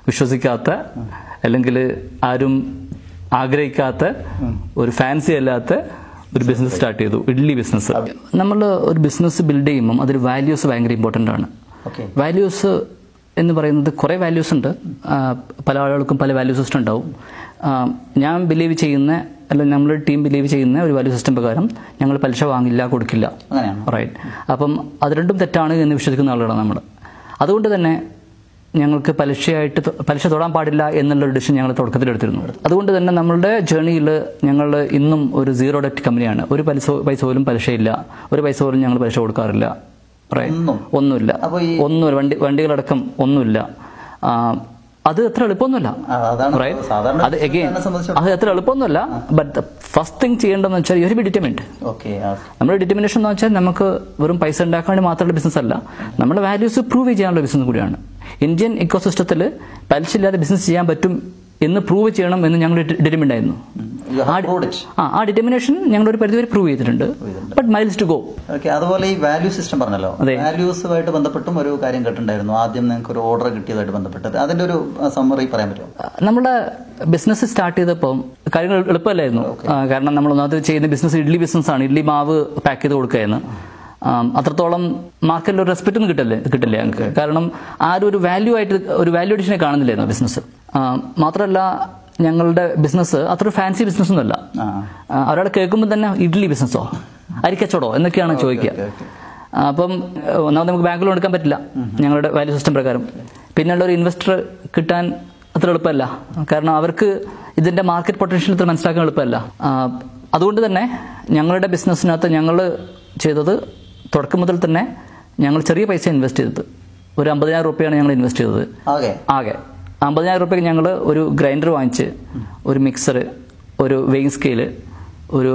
വിശ്വസിക്കാത്ത അല്ലെങ്കിൽ ആരും ആഗ്രഹിക്കാത്ത ഒരു ഫാൻസി അല്ലാത്ത ഒരു ബിസിനസ് സ്റ്റാർട്ട് ചെയ്തു ഇഡ്ലി ബിസിനസ് നമ്മൾ ഒരു ബിസിനസ് ബിൽഡ് ചെയ്യുമ്പം അതിൽ വാല്യൂസ് ഭയങ്കര ഇമ്പോർട്ടൻ്റ് ആണ് ഓക്കെ വാല്യൂസ് എന്ന് പറയുന്നത് കുറേ വാല്യൂസ് ഉണ്ട് ആ, പല ആളുകൾക്കും പല വാല്യൂ സിസ്റ്റം ഉണ്ടാവും ആ, ഞാൻ ബിലീവ് ചെയ്യുന്ന അല്ലെങ്കിൽ നമ്മുടെ ടീം ബിലീവ് ചെയ്യുന്ന ഒരു വാല്യൂ സിസ്റ്റം പ്രകാരം ഞങ്ങൾ പലിശ വാങ്ങില്ല കൊടുക്കില്ല അങ്ങനെയാണ് റൈറ്റ് അപ്പം അത് രണ്ടും തെറ്റാണ് എന്ന് വിശ്വസിക്കുന്ന ആളുകളാണ് നമ്മൾ അതുകൊണ്ട് തന്നെ ഞങ്ങൾക്ക് പലിശയായിട്ട് തൊ- പലിശ തൊടാൻ പാടില്ല എന്നുള്ളൊരു ഡിസിഷൻ ഞങ്ങൾ തുടക്കത്തിൽ എടുത്തിരുന്നു അതുകൊണ്ട് തന്നെ നമ്മളുടെ ജേണിയിൽ ഞങ്ങൾ ഇന്നും ഒരു സീറോ ഡെറ്റ് കമ്പനിയാണ് ഒരു പലിശ പൈസ പോലും പലിശയില്ല ഒരു പൈസ പോലും ഞങ്ങൾ പലിശ കൊടുക്കാറില്ല Right. ഒന്നും? ഒന്നുമില്ല അപ്പൊ ഈ- ഒന്നുമില്ല വണ്ടി വണ്ടികളടക്കം ഒന്നുമില്ല ആ, അത് എത്ര എളുപ്പമൊന്നുമില്ല ആ, അതാണ് Right? സാധാരണ അത് again, എന്നെ സംബന്ധിച്ചിടത്തോളം- അത് എത്ര എളുപ്പമൊന്നുമല്ല ബട്ട് ഫസ്റ്റ് തിങ് ചെയ്യേണ്ടതെന്ന് വെച്ചാൽ യു ബി ഡിറ്റർമിൻഡ് ഓക്കെ നമ്മുടെ ഡിറ്റർമിനേഷൻ എന്ന് വെച്ചാൽ നമുക്ക് വെറും പൈസ ഉണ്ടാക്കാൻ വേണ്ടി മാത്രമുള്ള ബിസിനസ് അല്ല നമ്മുടെ വാല്യൂസ് പ്രൂവ് ചെയ്യാനുള്ള ബിസിനസ് കൂടിയാണ് ഇന്ത്യൻ ഇക്കോസിസ്റ്റത്തിൽ പലിശ ഇല്ലാതെ ബിസിനസ് ചെയ്യാൻ പറ്റും എന്ന് പ്രൂവ് ചെയ്യണം എന്ന് ഞങ്ങൾ ഡിറ്റർമിൻഡ് ആയിരുന്നു യു ഹാവ് പ്രൂവ്ഡ് ഇറ്റ് ആ ആ ഡിറ്റർമിനേഷൻ ഞങ്ങൾ ഒരു പരിധിവരെ പ്രൂവ് ചെയ്തിട്ടുണ്ട് but miles to go okay അതുപോലെ ഈ വാല്യൂ സിസ്റ്റം പറഞ്ഞല്ലോ അതെ. വാല്യൂസുമായിട്ട് ബന്ധപ്പെട്ടും ഒരു കാര്യം കേട്ടിട്ടുണ്ടായിരുന്നു ആദ്യം നിങ്ങൾക്ക് ഒരു ഓർഡർ കിട്ടിയതായിട്ട് ബന്ധപ്പെട്ടത് അതിന്റെ ഒരു സമ്മറി പറയാൻ പറ്റുമോ നമ്മുടെ ബിസിനസ് സ്റ്റാർട്ട് ചെയ്തപ്പോൾ കാര്യങ്ങൾ എളുപ്പമല്ലായിരുന്നു ആ, കാരണം നമ്മൾ ഒന്നാമത് ചെയ്യുന്ന ബിസിനസ് ഇഡ്ലി ബിസിനസ് ആണ് ഇഡ്ലി മാവ് പാക്ക് ചെയ്ത് കൊടുക്കുകയെന്ന് അത്രത്തോളം മാർക്കറ്റിൽ ഒരു റെസ്പെക്റ്റ് ഒന്നും കിട്ടില്ല കിട്ടില്ല ഞങ്ങൾക്ക് കാരണം ആരും ഒരു വാല്യൂ ആയിട്ട് ഒരു വാല്യൂ അഡീഷനെ കാണുന്നില്ലായിരുന്നു ബിസിനസ് മാത്രമല്ല ഞങ്ങളുടെ ബിസിനസ് അത്ര ഫാൻസി ബിസിനസ് ഒന്നുമല്ല ആ ആ, ഒരാൾ കേൾക്കുമ്പോൾ തന്നെ ഇഡ്ലി ബിസിനസ്സോ അരിക്കച്ചവടോ എന്നൊക്കെയാണ് ചോദിക്കുക ഓക്കെ, ഓക്കെ. ആ, അപ്പം ഏഹ്, ഒന്നാമത് നമുക്ക് ബാങ്ക് ലോൺ എടുക്കാൻ പറ്റില്ല ഞങ്ങളുടെ വാല്യൂ സിസ്റ്റം പ്രകാരം പിന്നെയുള്ള ഒരു ഇൻവെസ്റ്റർ കിട്ടാൻ അത്ര എളുപ്പമല്ല കാരണം അവർക്ക് ഇതിന്റെ മാർക്കറ്റ് പൊട്ടൻഷ്യൽ ഇത്ര മനസ്സിലാക്കാൻ എളുപ്പമല്ല ആ, അതുകൊണ്ട് തന്നെ ഞങ്ങളുടെ ബിസിനസ്സിനകത്ത് ഞങ്ങൾ ചെയ്തത് തുടക്കം മുതൽ തന്നെ ഞങ്ങൾ ചെറിയ പൈസ ഇൻവെസ്റ്റ് ചെയ്തത് ഒരു അമ്പതിനായിരം റുപ്യാണ് ഞങ്ങൾ ഇൻവെസ്റ്റ് ചെയ്തത് ആകെ ആകെ അമ്പതിനായിരം റുപ്യക്ക് ഞങ്ങൾ ഒരു ഗ്രൈൻഡർ വാങ്ങിച്ച് ഒരു മിക്സർ ഒരു വെയിങ് സ്കെയില് ഒരു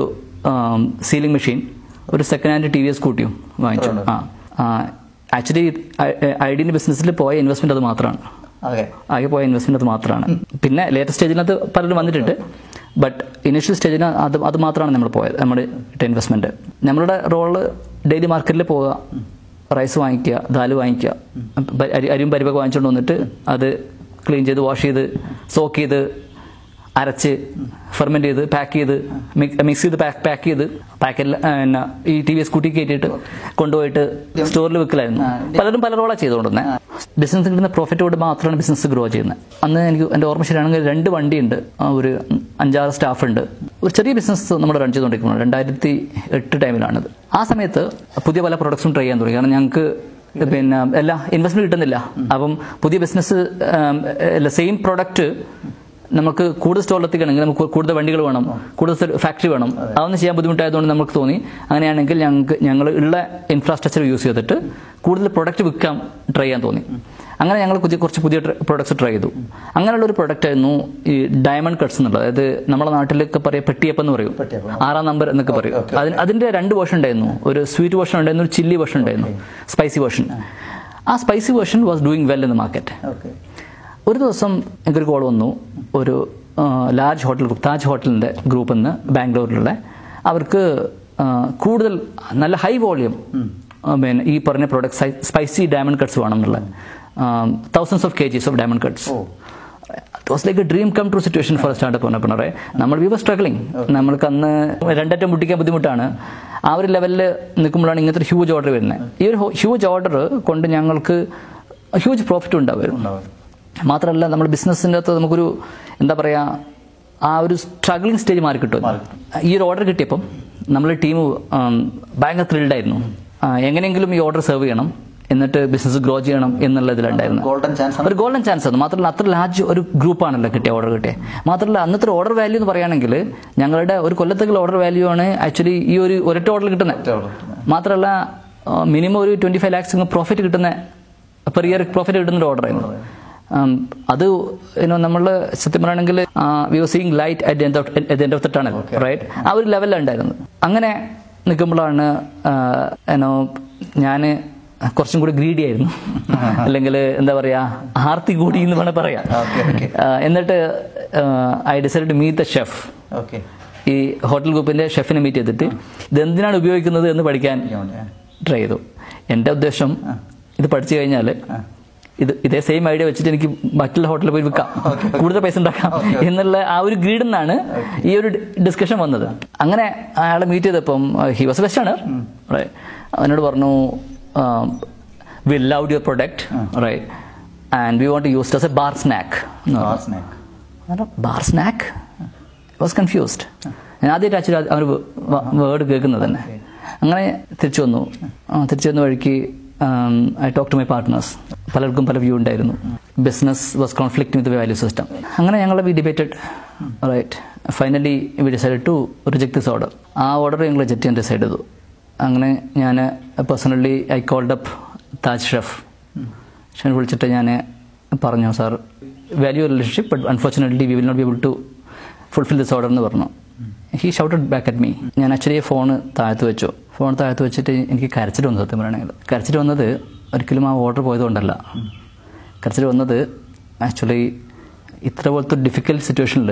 സീലിംഗ് മെഷീൻ ഒരു സെക്കൻഡ് ഹാൻഡ് ടി വി എസ് സ്കൂട്ടിയും വാങ്ങിച്ചു ആ ആക്ച്വലി ഐ ഡിന്റെ ബിസിനസ്സിൽ പോയ ഇൻവെസ്റ്റ്മെന്റ് അത് മാത്രമാണ് ആകെ ആകെ പോയ ഇൻവെസ്റ്റ്മെന്റ് അത് മാത്രമാണ് പിന്നെ ലേറ്റസ്റ്റ് സ്റ്റേജിനകത്ത് പലരും വന്നിട്ടുണ്ട് ബട്ട് ഇനിഷ്യൽ സ്റ്റേജിന് അത് അത് മാത്രമാണ് നമ്മൾ പോയത് നമ്മുടെ ഇട്ട ഇൻവെസ്റ്റ്മെന്റ് നമ്മളുടെ റോള് ഡെയിലി മാർക്കറ്റിൽ പോവുക റൈസ് വാങ്ങിക്കുക ദാല് വാങ്ങിക്കുക പ- അരി അരിയും പരിപ്പൊക്കെ വാങ്ങിച്ചുകൊണ്ട് വന്നിട്ട് അത് ക്ലീൻ ചെയ്ത് വാഷ് ചെയ്ത് സോക്ക് ചെയ്ത് അരച്ച് ഫെർമെന്റ് ചെയ്ത് പാക്ക് ചെയ്ത് മിക്സ് ചെയ്ത് പാക്ക് പാക്ക് ചെയ്ത് പാക്കറ്റിൽ പിന്നെ ഈ ടി വി സ്കൂട്ടി കയറ്റിയിട്ട് കൊണ്ടുപോയിട്ട് സ്റ്റോറിൽ വെക്കലായിരുന്നു പലരും പല റോളാണ് ചെയ്തുകൊണ്ടിരുന്നത് ബിസിനസ് കിട്ടുന്ന പ്രോഫിറ്റ് കൊണ്ട് മാത്രമാണ് ബിസിനസ് ഗ്രോ ചെയ്യുന്നത് അന്ന് എനിക്ക് എൻ്റെ ഓർമ്മ ശരിയാണെങ്കിൽ രണ്ട് വണ്ടിയുണ്ട് ആ ഒരു അഞ്ചാറ് സ്റ്റാഫ് ഉണ്ട് ഒരു ചെറിയ ബിസിനസ് നമ്മൾ റൺ ചെയ്തുകൊണ്ടിരിക്കുന്നത് രണ്ടായിരത്തി എട്ട് ടൈമിലാണിത് ആ സമയത്ത് പുതിയ പല പ്രൊഡക്ട്സും ട്രൈ ചെയ്യാൻ തുടങ്ങി കാരണം ഞങ്ങൾക്ക് പിന്നെ എല്ലാ ഇൻവെസ്റ്റ്മെന്റ് കിട്ടുന്നില്ല അപ്പം പുതിയ ബിസിനസ് സെയിം പ്രൊഡക്റ്റ് നമുക്ക് കൂടുതൽ സ്റ്റോറിൽ എത്തിക്കണമെങ്കിൽ നമുക്ക് കൂടുതൽ വണ്ടികൾ വേണം കൂടുതൽ ഫാക്ടറി വേണം അതൊന്നും ചെയ്യാൻ ബുദ്ധിമുട്ടായതുകൊണ്ട് നമുക്ക് തോന്നി അങ്ങനെയാണെങ്കിൽ ഞങ്ങൾക്ക് ഞങ്ങൾ ഉള്ള ഇൻഫ്രാസ്ട്രക്ചർ യൂസ് ചെയ്തിട്ട് കൂടുതൽ പ്രൊഡക്റ്റ് വിൽക്കാൻ ട്രൈ ചെയ്യാൻ തോന്നി അങ്ങനെ ഞങ്ങൾ പുതിയ കുറച്ച് പുതിയ പ്രൊഡക്ട്സ് ട്രൈ ചെയ്തു അങ്ങനെയുള്ള ഒരു പ്രൊഡക്റ്റ് ആയിരുന്നു ഈ ഡയമണ്ട് കട്ട്സ് എന്നുള്ളത് അതായത് നമ്മുടെ നാട്ടിലൊക്കെ പറയാം പെട്ടിയപ്പം എന്ന് പറയും പെട്ടിയപ്പം. ആറാം നമ്പർ എന്നൊക്കെ പറയും അതിന് അതിന്റെ രണ്ട് വേർഷൻ ഉണ്ടായിരുന്നു ഒരു സ്വീറ്റ് വേർഷൻ ഉണ്ടായിരുന്നു ഒരു ചില്ലി വേർഷൻ ഉണ്ടായിരുന്നു സ്പൈസി വേർഷൻ ആ spicy version was doing well in the market okay ഒരു ദിവസം എനിക്കൊരു കോൾ വന്നു ഒരു ലാർജ് ഹോട്ടൽ ഗ്രൂപ്പ് താജ് ഹോട്ടലിന്റെ ഗ്രൂപ്പിൽ നിന്ന് ബാംഗ്ലൂരിലുള്ള അവർക്ക് ആ, കൂടുതൽ നല്ല ഹൈ വോളിയം പിന്നെ ഈ പറഞ്ഞ പ്രോഡക്റ്റ് സ്പൈസി ഡയമണ്ട് കട്ട്സ് വേണം എന്നുള്ള thousands of K Gs of diamond cuts it was like a dream come true situation for startup ഓണർപ്രണറെ നമ്മൾ വി വർ സ്ട്രഗ്ലിംഗ് നമ്മൾക്ക് അന്ന് രണ്ടറ്റം മുട്ടിക്കാൻ ബുദ്ധിമുട്ടാണ് ആ ഒരു ലെവലിൽ നിൽക്കുമ്പോഴാണ് ഇങ്ങനത്തെ ഒരു ഹ്യൂജ് ഓർഡർ വരുന്നത് ഈ ഒരു ഹ്യൂജ് ഓർഡർ കൊണ്ട് ഞങ്ങൾക്ക് ഹ്യൂജ് പ്രോഫിറ്റ് ഉണ്ടാവും മാത്രമല്ല നമ്മുടെ ബിസിനസ്സിൻ്റെ അകത്ത് നമുക്കൊരു എന്താ പറയുക ആ ഒരു സ്ട്രഗ്ലിംഗ് സ്റ്റേജ് മാറി കിട്ടും ഈ ഒരു ഓർഡർ കിട്ടിയപ്പം നമ്മൾ ടീം ഭയങ്കര ത്രിൽഡ് ആയിരുന്നു ആ, എങ്ങനെയെങ്കിലും ഈ ഓർഡർ സെർവ് ചെയ്യണം എന്നിട്ട് ബിസിനസ് ഗ്രോ ചെയ്യണം എന്നുള്ള ഇതിലുണ്ടായിരുന്നു ഗോൾഡൻ ചാൻസ് ആണ് ഒരു ഗോൾഡൻ ചാൻസ് ആണ് മാത്രമല്ല അത്ര ലാർജ് ഒരു ഗ്രൂപ്പാണല്ലോ കിട്ടിയ ഓർഡർ കിട്ടിയ മാത്രമല്ല അന്നത്തെ ഓർഡർ വാല്യൂ എന്ന് പറയുകയാണെങ്കിൽ ഞങ്ങളുടെ ഒരു കൊല്ലത്തേക്കുള്ള ഓർഡർ വാല്യൂ ആണ് ആക്ച്വലി ഈ ഒരു ഒരൊറ്റ ഓർഡർ കിട്ടുന്നത് order മാത്രമല്ല മിനിമം ഒരു ട്വന്റി ഫൈവ് ലാക്സ് പ്രോഫിറ്റ് കിട്ടുന്ന പെർ ഇയർ പ്രോഫിറ്റ് കിട്ടുന്ന ഒരു ഓർഡർ ആയിരുന്നു ഉം, അത് നമ്മൾ സത്യം പറയുകയാണെങ്കിൽ we was seeing light at end of at end of the tunnel right ആ ഒരു ലെവലിലുണ്ടായിരുന്നു അങ്ങനെ നിൽക്കുമ്പോഴാണ് ಏನೋ ഞാൻ കുറച്ചും കൂടി ഗ്രീഡി ആയിരുന്നു അല്ലെങ്കിൽ എന്താ പറയാ ആർത്തി കൂടി എന്ന് വേണേൽ പറയാം ഓക്കെ ഓക്കെ ആ, എന്നിട്ട് I decide to meet the chef okay ഈ ഹോട്ടൽ ഗ്രൂപ്പിന്റെ ഷെഫിനെ മീറ്റ് ചെയ്തിട്ട് ഇത് എന്തിനാണ് ഉപയോഗിക്കുന്നത് എന്ന് പഠിക്കാൻ ട്രൈ ചെയ്തു എൻ്റെ ഉദ്ദേശം ഇത് പഠിച്ചു കഴിഞ്ഞാൽ ഇത് ഇതേ സെയിം ഐഡിയ വെച്ചിട്ട് എനിക്ക് മറ്റുള്ള ഹോട്ടലിൽ പോയി വിൽക്കാം കൂടുതൽ പൈസ ഉണ്ടാക്കാം എന്നുള്ള ആ ഒരു ഗ്രീഡിൽ നിന്നാണ് ഈ ഒരു ഡിസ്കഷൻ വന്നത് അങ്ങനെ അയാളെ മീറ്റ് ചെയ്തപ്പം ഹി വാസ് വെസ്റ്റാണ് എന്നോട് പറഞ്ഞു we love your product right and we want use as a bar snack ആ snack bar snack was confused ഞാൻ ആദ്യമായിട്ട് ആക്ച്വലി ആ ഒരു വേർഡ് കേൾക്കുന്നത് തന്നെ അങ്ങനെ തിരിച്ചു വന്നു ആ, തിരിച്ചു വന്ന വഴിക്ക് I talk to my partners പലർക്കും പല വ്യൂ ഉണ്ടായിരുന്നു business was conflict with value system അങ്ങനെ ഞങ്ങൾ we debated right finally we decide to reject this order ആ ഓർഡർ ഞങ്ങൾ റിജക്ട് ചെയ്യാൻ ഡിസൈഡ് ചെയ്തു അങ്ങനെ ഞാൻ personally I called up Taj chef ഷെൻ വിളിച്ചിട്ട് ഞാൻ പറഞ്ഞു sir value relationship but unfortunately we will not be able to fulfil this order എന്ന് പറഞ്ഞു he shouted back at me ഞാൻ ആക്ച്വലി ഫോൺ താഴത്ത് വെച്ചു ഫോൺ താഴത്ത് വെച്ചിട്ട് എനിക്ക് കരച്ചിട്ട് വന്നു സത്യം പറയുകയാണെങ്കിൽ കരച്ചിട്ട് വന്നത് ഒരിക്കലും ആ ഓർഡർ പോയതുകൊണ്ടല്ല കരച്ചിട്ട് വന്നത് ആക്ച്വലി ഇത്ര പോലത്തെ ഡിഫിക്കൽട്ട് സിറ്റുവേഷനിൽ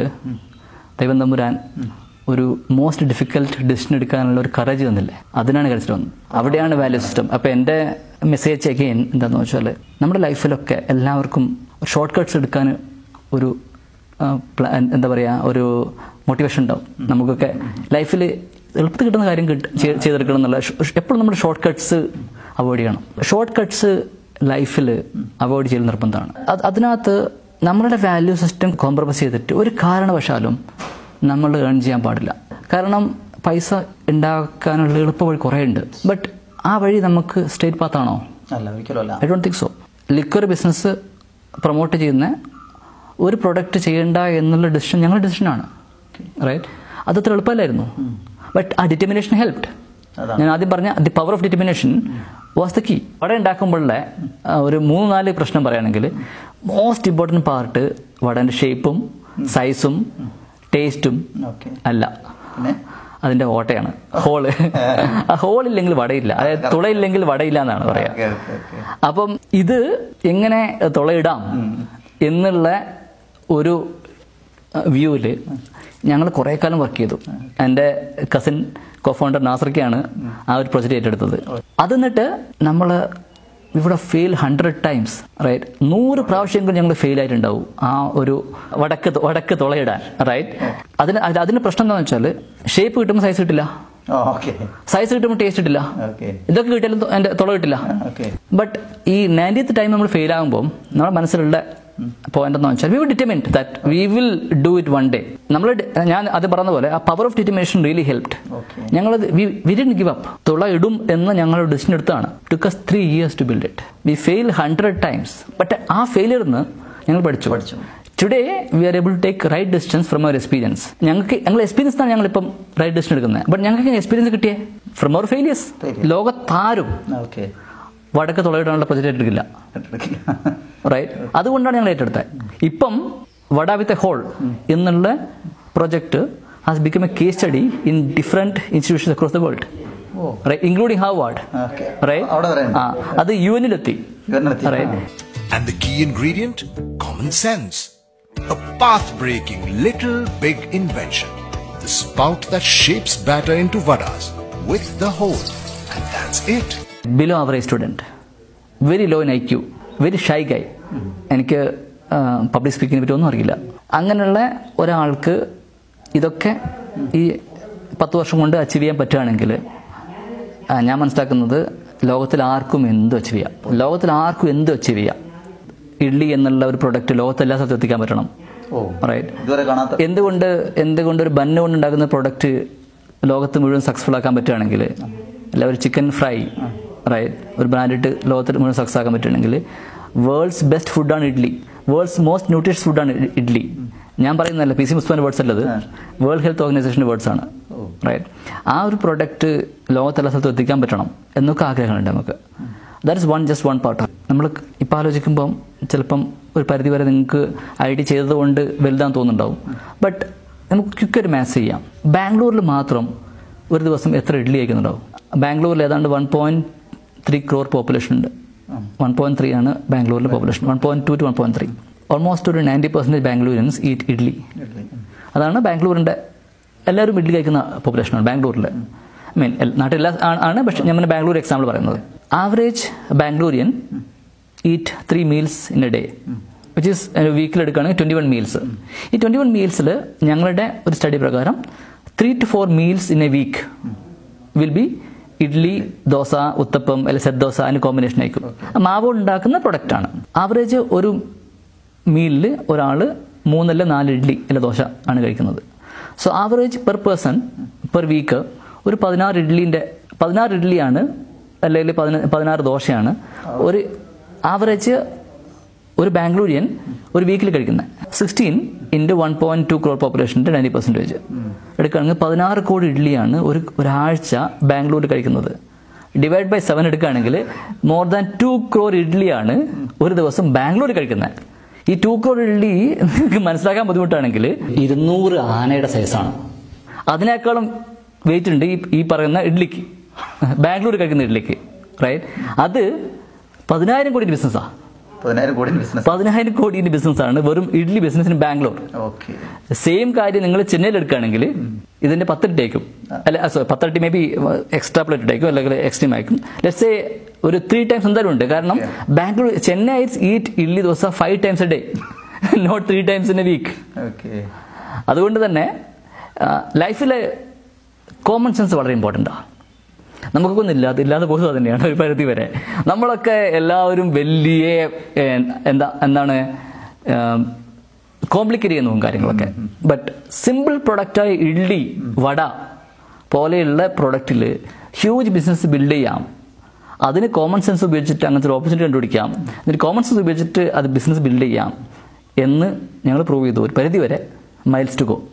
ദൈവം തമ്പുരാൻ ഒരു മോസ്റ്റ് ഡിഫിക്കൽട്ട് ഡിസിഷൻ എടുക്കാനുള്ള ഒരു കറേജ് തന്നില്ലേ അതിനാണ് കരച്ചിട്ട് വന്നത് അവിടെയാണ് വാല്യൂ സിസ്റ്റം അപ്പോൾ എൻ്റെ മെസ്സേജ് അഗെയിൻ എന്താണെന്ന് വെച്ചാൽ നമ്മുടെ ലൈഫിലൊക്കെ എല്ലാവർക്കും ഷോർട്ട് കട്ട്സ് എടുക്കാൻ ഒരു ആ, പ്ല- എന്താ പറയുക ഒരു മോട്ടിവേഷൻ ഉണ്ടാവും നമുക്കൊക്കെ ലൈഫിൽ എളുപ്പത്തിൽ കിട്ടുന്ന കാര്യം കിട്ട- ചെയ്- ചെയ്തെടുക്കണം എന്നുള്ള എപ്പോഴും നമ്മൾ ഷോർട്ട് കട്ട്സ് അവോയ്ഡ് ചെയ്യണം ഷോർട്ട് കട്ട്സ് ലൈഫിൽ അവോയ്ഡ് ചെയ്യൽ നിർബന്ധമാണ് അത് അതിനകത്ത് നമ്മളുടെ വാല്യൂ സിസ്റ്റം കോംപ്രമൈസ് ചെയ്തിട്ട് ഒരു കാരണവശാലും നമ്മൾ ഏൺ ചെയ്യാൻ പാടില്ല കാരണം പൈസ ഉണ്ടാക്കാനുള്ള എളുപ്പ വഴി കുറേ ഉണ്ട് ബട്ട് ആ വഴി നമുക്ക് സ്റ്റേറ്റ് പാത്താണോ അല്ല ഒരിക്കലും അല്ല I don't think so liquor business promote ചെയ്യുന്ന ഒരു പ്രൊഡക്റ്റ് ചെയ്യണ്ട എന്നുള്ള ഡിസിഷൻ ഞങ്ങളുടെ ഡിസിഷനാണ് റൈറ്റ് അതത്ര എളുപ്പമല്ലായിരുന്നു ബട്ട് ആ ഡിറ്റർമിനേഷൻ ഹെൽപ്ഡ് അതാണ്. ഞാൻ ആദ്യം പറഞ്ഞ the power of determination was the key vada ഉണ്ടാക്കുമ്പോഴുള്ള ആ, ഒരു മൂന്ന് നാല് പ്രശ്നം പറയുകയാണെങ്കിൽ മോസ്റ്റ് ഇമ്പോർട്ടൻറ്റ് പാർട്ട് വടൻ്റെ ഷേപ്പും സൈസും ടേസ്റ്റും ഓക്കെ അല്ല പിന്നെ അതിന്റെ ഓട്ടയാണ് ഹോള് ആ ഹോൾ ഇല്ലെങ്കിൽ വടയില്ല അതായത് തുളയില്ലെങ്കിൽ വടയില്ല എന്നാണ് പറയാ ഓക്കെ ഓക്കെ ഓക്കെ അപ്പം ഇത് എങ്ങനെ തുളയിടാം എന്നുള്ള ഒരു വ്യൂവില് ഞങ്ങൾ കുറേ കാലം വർക്ക് ചെയ്തു എൻ്റെ കസിൻ കോ ഫൗണ്ടർ നാസർക്കാണ് ആ ഒരു പ്രൊജക്റ്റ് ഏറ്റെടുത്തത് അത് എന്നിട്ട് നമ്മൾ ഇവിടെ ഫെയിൽ ഹൺഡ്രഡ് ടൈംസ് റൈറ്റ് നൂറ് പ്രാവശ്യമെങ്കിലും ഞങ്ങൾ ഫെയിൽ ആയിട്ടുണ്ടാവും ആ ഒരു വടക്ക് തു- വടക്ക് തുളയിടാൻ റൈറ്റ് അതിന് അത് അതിന് പ്രശ്നം എന്താണെന്ന് വെച്ചാൽ ഷേപ്പ് കിട്ടുമ്പോൾ സൈസ് കിട്ടില്ല ഓക്കെ സൈസ് കിട്ടുമ്പോൾ ടേസ്റ്റ് കിട്ടില്ല ഓക്കെ ഇതൊക്കെ കിട്ടിയാലും തു- എൻ്റെ തുള കിട്ടില്ല ഓക്കെ ബട്ട് ഈ നയൻറ്റീത്ത് ടൈം നമ്മൾ ഫെയിൽ ആകുമ്പോൾ നമ്മുടെ മനസ്സിലുള്ള പോയിന്റ് എന്ന് വെച്ചാൽ we will determined that we will do it one day നമ്മൾ ഞാൻ അത് പറഞ്ഞ പോലെ ആ power of determination really helped Okay. ഞങ്ങൾ വി ഡിൻ ഗിവ് അപ്പ് തുള ഇടും എന്ന് ഞങ്ങൾ ഡിസിഷൻ എടുത്താണ് took us three years to build it we fail hundred times but ആ ഫെയിലിയറിന് ഞങ്ങൾ പഠിച്ചു പഠിച്ചു. Today we are able to take right distance from our experience ഞങ്ങൾക്ക് ഞങ്ങൾ എക്സ്പീരിയൻസ് ആണ് ഞങ്ങൾ ഇപ്പം റൈറ്റ് ഡിസ്റ്റൻസ് എടുക്കുന്നത് ബട്ട് ഞങ്ങൾക്ക് എക്സ്പീരിയൻസ് കിട്ടിയേ ഫ്രം അവർ ഫെയിലിയേഴ്സ് Failure. ലോകത്താരും ഓക്കെ വടക്ക് തുളയിടാനുള്ള പ്രൊജക്റ്റ് എടുക്കില്ല റൈറ്റ് അതുകൊണ്ടാണ് ഞങ്ങൾ ഏറ്റെടുത്തത് ഇപ്പം വട വിത്ത് എ ഹോൾ എന്നുള്ള project has become a case study in different institutions across the world oh right including Harvard okay right അവിടെ വരെ ഉണ്ട്. ആ അത് യു എനിലെത്തി ഇവരിനെത്തി. Right And the key ingredient? Common sense. A path breaking little big invention. The spout that shapes batter into vadas with the hole. And that's it. Below average student very low in I Q very shy guy എനിക്ക് public സ്പീക്കിങ്ങിനെ പറ്റി ഒന്നും അറിയില്ല അങ്ങനെയുള്ള ഒരാൾക്ക് ഇതൊക്കെ ഈ പത്ത് വർഷം കൊണ്ട് അച്ചീവ് ചെയ്യാൻ പറ്റുകയാണെങ്കിൽ ആ, ഞാൻ മനസ്സിലാക്കുന്നത് ലോകത്തിൽ ആർക്കും എന്തും അച്ചീവ് ചെയ്യാം ലോകത്തിൽ ആർക്കും എന്തും അച്ചീവ് ചെയ്യാം ഇഡ്ലി എന്നുള്ള ഒരു പ്രൊഡക്റ്റ് ലോകത്തെല്ലാ സ്ഥലത്തും എത്തിക്കാൻ പറ്റണം ഓ റൈറ്റ് ഇതുവരെ കാണാത്ത എന്തുകൊണ്ട് എന്തുകൊണ്ട് ഒരു ബന്ന് കൊണ്ട് ഉണ്ടാക്കുന്ന പ്രൊഡക്റ്റ് ലോകത്ത് മുഴുവൻ സക്സസ്ഫുൾ ആക്കാൻ പറ്റുകയാണെങ്കിൽ അല്ല ഒരു ചിക്കൻ ഫ്രൈ റൈറ്റ് ഒരു ബ്രാൻഡിട്ട് ലോകത്തിൽ മുഴുവൻ സക്സസ് ആക്കാൻ പറ്റുകയാണെങ്കിൽ വേൾഡ്സ് ബെസ്റ്റ് ഫുഡാണ് ഇഡ്ലി വേൾഡ്സ് മോസ്റ്റ് ന്യൂട്രീഷ്യസ് ഫുഡാണ് ഇഡ്ലി ഞാൻ പറയുന്നതല്ല പി സി മുസ്മാന്റെ വേർഡ്സ് അല്ലത് വേൾഡ് ഹെൽത്ത് ഓർഗനൈസേഷന്റെ വേർഡ്സ് ആണ് റൈറ്റ് ആ ഒരു പ്രൊഡക്റ്റ് ലോകത്തെല്ലാ സ്ഥലത്തും എത്തിക്കാൻ പറ്റണം എന്നൊക്കെ ആഗ്രഹങ്ങളുണ്ട് നമുക്ക് that is one just one part നമ്മൾ ഇപ്പം ആലോചിക്കുമ്പം ചിലപ്പം ഒരു പരിധി വരെ നിങ്ങൾക്ക് ഐ ടി ചെയ്തതുകൊണ്ട് വലുതാന്ന് തോന്നുന്നുണ്ടാവും ബട്ട് നമുക്ക് ക്വിക്ക് ഒരു മാത്സ് ചെയ്യാം ബാംഗ്ലൂരിൽ മാത്രം ഒരു ദിവസം എത്ര ഇഡ്ഡലി കഴിക്കുന്നുണ്ടാവും ബാംഗ്ലൂരിൽ ഏതാണ്ട് one point three crore population ഉണ്ട് വൺ പോയിന്റ് ത്രീ ആണ് ബാംഗ്ലൂരിലെ population one point two two one point three almost ഒരു ninety percentage Bangaloreans eat idli അതാണ് ബാംഗ്ലൂരിൻ്റെ എല്ലാവരും ഇഡ്ഡലി കഴിക്കുന്ന പോപ്പുലേഷനാണ് ബാംഗ്ലൂരിൽ ഐ മീൻ നാട്ടിലെല്ലാ ആണ്- ആണ് പക്ഷെ ഞാൻ ബാംഗ്ലൂർ എക്സാമ്പിൾ പറയുന്നത് average Bangalorean eat three meals in a day which is വീക്കിൽ എടുക്കുകയാണെങ്കിൽ ട്വൻറ്റി വൺ മീൽസ് ഈ ട്വൻറ്റി വൺ മീൽസിൽ ഞങ്ങളുടെ ഒരു സ്റ്റഡി പ്രകാരം three to four meals in a week will be idli dosa uthappam അല്ലെങ്കിൽ സെറ്റ് ദോശ അതിന് കോമ്പിനേഷൻ ആയിരിക്കും മാവ് ഉണ്ടാക്കുന്ന പ്രൊഡക്റ്റാണ് ആവറേജ് ഒരു മീലിൽ ഒരാൾ മൂന്നല്ല നാല് ഇഡ്ലി അല്ല ദോശ ആണ് കഴിക്കുന്നത് so average per person per week ഒരു പതിനാറ് ഇഡ്ലിൻ്റെ പതിനാറ് ഇഡ്ലിയാണ് അല്ലെങ്കിൽ പതിന പതിനാറ് ദോശയാണ് ഒരു ആവറേജ് ഒരു ബാംഗ്ലൂരിയൻ ഒരു വീക്കിൽ കഴിക്കുന്നത് sixteen into one point two crore പോപ്പുലേഷൻ്റെ നയൻറ്റി പെർസെൻറ്റേജ് എടുക്കുകയാണെങ്കിൽ പതിനാറ് കോടി ഇഡ്ഡലിയാണ് ഒരു ഒരാഴ്ച ബാംഗ്ലൂരിൽ കഴിക്കുന്നത് ഡിവൈഡ് ബൈ സെവൻ എടുക്കുകയാണെങ്കിൽ മോർ ദാൻ ടു ക്രോർ ഇഡ്ഡലിയാണ് ഒരു ദിവസം ബാംഗ്ലൂർ കഴിക്കുന്നത് ഈ ടു ക്രോർ ഇഡ്ഡലി നിങ്ങൾക്ക് മനസ്സിലാക്കാൻ ബുദ്ധിമുട്ടാണെങ്കിൽ ഇരുന്നൂറ് ആനയുടെ സൈസാണ് അതിനേക്കാളും വെയിറ്റ് ഉണ്ട് ഈ ഈ പറയുന്ന ഇഡ്ലിക്ക് ബാംഗ്ലൂർ കഴിക്കുന്ന ഇഡ്ലിക്ക് റൈറ്റ് അത് പതിനായിരം കോടി ബിസിനസ്സാണ് പതിനായിരം കോടി ബിസിനസ് പതിനായിരം കോടിന്റെ ബിസിനസ്സാണ് വെറും ഇഡ്ലി ബിസിനസ്സിന് ബാംഗ്ലൂർ ഓക്കെ സെയിം കാര്യം നിങ്ങൾ ചെന്നൈയിൽ എടുക്കുകയാണെങ്കിൽ ഇതിന്റെ പത്തിരട്ടിയായിരിക്കും അല്ല സോറി പത്തിരട്ടി മേ ബി എക്സ്ട്രാ പ്ലേറ്റ് ആയിരിക്കും അല്ലെങ്കിൽ എക്സ്ട്രീം ആയിരിക്കും ലെറ്റ്സ് ഒരു ത്രീ ടൈംസ് എന്തായാലും ഉണ്ട് കാരണം Bangalore Chennai eat idli dosa five times a day not three times in a week okay അതുകൊണ്ട് തന്നെ ലൈഫിലെ കോമൺ സെൻസ് വളരെ ഇമ്പോർട്ടൻ്റാണ് നമുക്കൊന്നും ഇല്ലാതെ ഇല്ലാതെ പോകുക തന്നെയാണ് ഒരു പരിധി വരെ നമ്മളൊക്കെ എല്ലാവരും വലിയ ഏഹ്, എന്താ എന്താണ് കോംപ്ലിക്കേറ്റ് ചെയ്യുന്ന പോകും കാര്യങ്ങളൊക്കെ ബട്ട് സിമ്പിൾ പ്രൊഡക്റ്റായ ഇഡ്ലി വട പോലെയുള്ള പ്രൊഡക്റ്റിൽ ഹ്യൂജ് ബിസിനസ് ബിൽഡ് ചെയ്യാം അതിന് കോമൺ സെൻസ് ഉപയോഗിച്ചിട്ട് അങ്ങനത്തെ ഒരു ഓപ്പർച്യൂണിറ്റി കണ്ടുപിടിക്കാം എന്നിട്ട് കോമൺ സെൻസ് ഉപയോഗിച്ചിട്ട് അത് ബിസിനസ് ബിൽഡ് ചെയ്യാം എന്ന് ഞങ്ങൾ പ്രൂവ് ചെയ്തു ഒരു പരിധി വരെ മൈൽസ് ടു ഗോ